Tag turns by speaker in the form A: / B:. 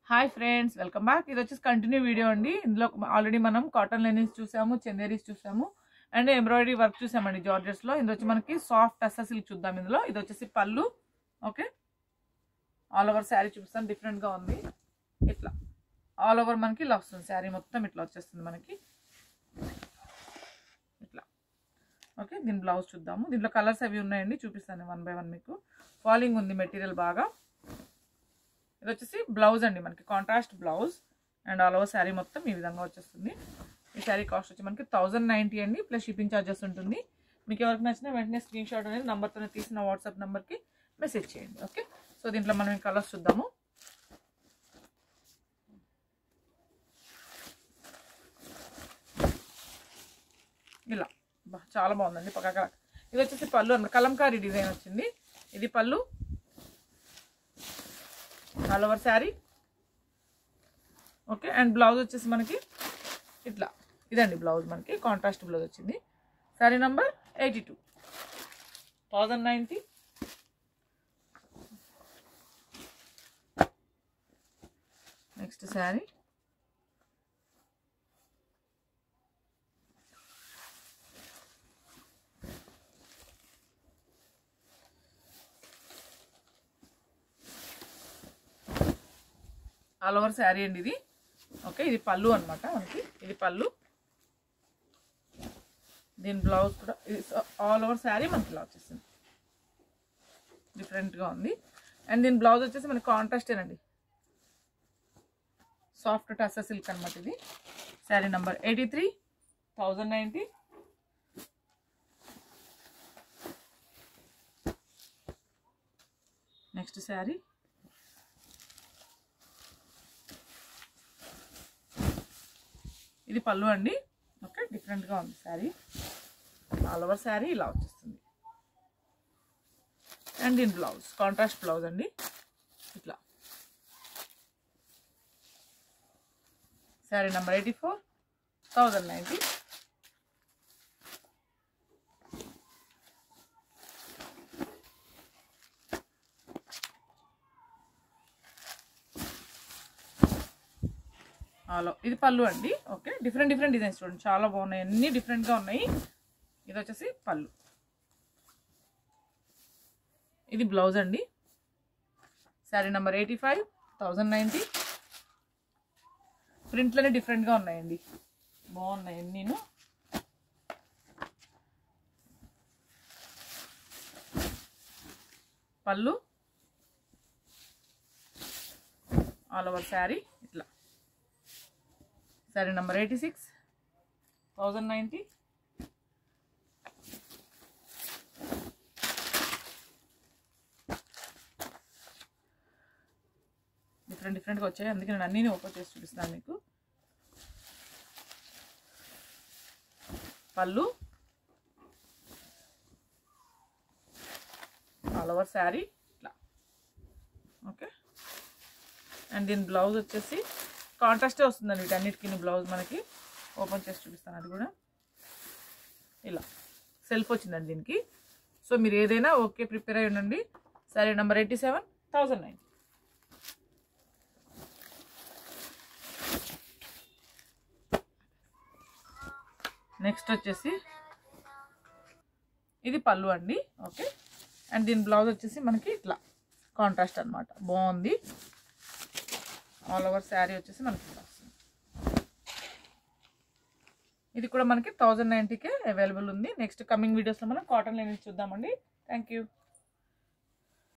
A: hi friends welcome back ఇది వచ్చేసి continue video అండి ఇందులో ఆల్రెడీ మనం కాటన్ లెనిన్స్ చూసాము చందేరీస్ చూసాము అండ్ ఎంబ్రాయిడరీ వర్క్ చూసామండి జార్జెస్లో ఇది వచ్చి మనకి సాఫ్ట్ అస్స సిల్క్ చూద్దాం ఇందులో ఇది వచ్చేసి పళ్ళు ఓకే ఆల్ ఓవర్ శారీ చూపిస్తాను డిఫరెంట్గా ఉంది ఇట్లా ఆల్ ఓవర్ మనకి ఇలా వస్తుంది శారీ మొత్తం ఇట్లా వచ్చేస్తుంది మనకి ఇట్లా ఓకే దీని బ్లౌజ్ చూద్దాము దీంట్లో కలర్స్ అవి ఉన్నాయండి చూపిస్తాను వన్ బై వన్ మీకు ఫాలింగ్ ఉంది మెటీరియల్ బాగా ఇది వచ్చేసి బ్లౌజ్ అండి మనకి contrast blouse and all over sari మొత్తం ఈ విధంగా వచ్చేస్తుంది ఈ శారీ కాస్ట్ వచ్చి మనకి థౌజండ్ నైంటీ అండి ప్లస్ షిప్పింగ్ ఛార్జెస్ ఉంటుంది మీకు ఎవరికి నచ్చినా వెంటనే స్క్రీన్ షాట్ అనేది నెంబర్తోనే తీసిన వాట్సాప్ నెంబర్కి మెసేజ్ చేయండి ఓకే సో దీంట్లో మనం ఈ కలర్స్ చూద్దాము ఇలా బా చాలా బాగుందండి పక్క ఇది వచ్చేసి పళ్ళు అన్నమాట కలంకారీ డిజైన్ వచ్చింది ఇది పళ్ళు all over sari okay and blouse వచ్చేసి మనకి ఇట్లా ఇదండి బ్లౌజ్ మనకి కాంట్రాస్ట్ బ్లౌజ్ వచ్చింది sari number eighty two thousand ninety next sari all over sari అండి ఇది ఓకే ఇది పళ్ళు అనమాట మనకి ఇది పళ్ళు దీని బ్లౌజ్ కూడా ఇది ఆల్ ఓవర్ శారీ మనకి ఇలా వచ్చేసింది డిఫరెంట్గా ఉంది అండ్ దీని బ్లౌజ్ వచ్చేసి మనకి కాంట్రాస్టేనండి సాఫ్ట్ టస్స సిల్క్ అనమాట ఇది sari number eighty three thousand ninety next sari ఇది పళ్ళు అండి ఓకే డిఫరెంట్గా ఉంది శారీ ఆల్ ఓవర్ శారీ ఇలా వచ్చేస్తుంది అండ్ దీని బ్లౌజ్ కాంట్రాస్ట్ బ్లౌజ్ అండి ఇట్లా sari number eighty four thousand ninety hello ఇది పళ్ళు అండి ఓకే డిఫరెంట్ డిఫరెంట్ డిజైన్స్ చూడండి చాలా బాగున్నాయి అన్ని డిఫరెంట్గా ఉన్నాయి ఇది వచ్చేసి పళ్ళు ఇది బ్లౌజ్ అండి sari number eighty five thousand ninety ప్రింట్లోనే డిఫరెంట్గా ఉన్నాయండి బాగున్నాయి నేను పళ్ళు ఆల్ ఓవర్ శారీ ఇట్లా sari number eighty six thousand ninety different డిఫరెంట్గా వచ్చాయి అందుకే నేను అన్నీ ఓపెన్ చేసి చూపిస్తాను మీకు పళ్ళు ఆల్ ఓవర్ శారీ ఇట్లా ఓకే అండ్ దీని బ్లౌజ్ వచ్చేసి కాంట్రాస్టే వస్తుందండి వీటన్నిటికి బ్లౌజ్ మనకి ఓపెన్ చేసి చూపిస్తాను అది కూడా ఇలా సెల్ఫ్ వచ్చిందండి దీనికి సో మీరు ఏదైనా ఓకే ప్రిపేర్ అయి ఉండండి సరే number eighty seven thousand nine next వచ్చేసి ఇది పళ్ళు అండి ఓకే అండ్ దీని బ్లౌజ్ వచ్చేసి మనకి ఇట్లా కాంట్రాస్ట్ అనమాట బాగుంది ఆల్ ఓవర్ శారీ వచ్చేసి మనకి ఇలా వస్తుంది ఇది కూడా మనకి థౌజండ్ నైంటీకే అవైలబుల్ ఉంది నెక్స్ట్ కమింగ్ వీడియోస్లో మనం కాటన్ లైనింగ్ చూద్దామండి థ్యాంక్ యూ